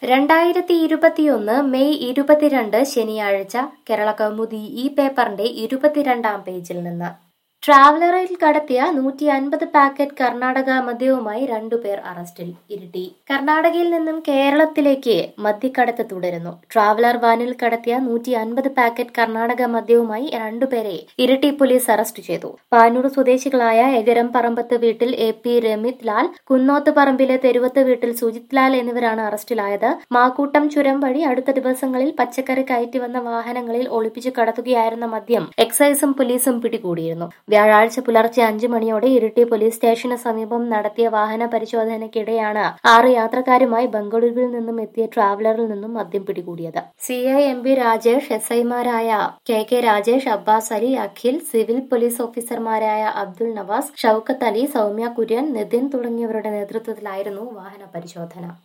രണ്ടായിരത്തി ഇരുപത്തിയൊന്ന് മെയ് ഇരുപത്തിരണ്ട് ശനിയാഴ്ച കേരള കൗമുദി ഈ പേപ്പറിന്റെ ഇരുപത്തിരണ്ടാം പേജിൽ നിന്ന് ട്രാവലറിൽ കടത്തിയ നൂറ്റി അൻപത് പാക്കറ്റ് കർണാടക മദ്യവുമായി രണ്ടുപേർ അറസ്റ്റിൽ ഇരിട്ടി കർണാടകയിൽ നിന്നും കേരളത്തിലേക്ക് മദ്യക്കടത്ത് തുടരുന്നു ട്രാവലർ വാനിൽ കടത്തിയ നൂറ്റി അൻപത് പാക്കറ്റ് കർണാടക മദ്യവുമായി രണ്ടുപേരെ ഇരിട്ടി പോലീസ് അറസ്റ്റ് ചെയ്തു പാനൂർ സ്വദേശികളായ എഗരം പറമ്പത്ത് വീട്ടിൽ എ പി രമിത് ലാൽ കുന്നോത്ത് പറമ്പിലെ തെരുവത്ത് വീട്ടിൽ സുജിത് ലാൽ എന്നിവരാണ് അറസ്റ്റിലായത് മാക്കൂട്ടം ചുരം വഴി അടുത്ത ദിവസങ്ങളിൽ പച്ചക്കറി കയറ്റി വന്ന വാഹനങ്ങളിൽ ഒളിപ്പിച്ചു കടത്തുകയായിരുന്ന മദ്യം എക്സൈസും പോലീസും പിടികൂടിയിരുന്നു വ്യാഴാഴ്ച പുലർച്ചെ അഞ്ചു മണിയോടെ ഇരിട്ടി പോലീസ് സ്റ്റേഷന് സമീപം നടത്തിയ വാഹന പരിശോധനയ്ക്കിടെയാണ് ആറ് യാത്രക്കാരുമായി ബംഗളൂരുവിൽ നിന്നും എത്തിയ ട്രാവലറിൽ നിന്നും മദ്യം പിടികൂടിയത് C I M B Rajesh S ഐമാരായ K K Rajesh Abbas Ali Akhil civil police ഓഫീസർമാരായ അബ്ദുൾ നവാസ് ഷൌക്കത്ത് അലി സൗമ്യ കുര്യൻ നിതിൻ തുടങ്ങിയവരുടെ നേതൃത്വത്തിലായിരുന്നു വാഹന പരിശോധന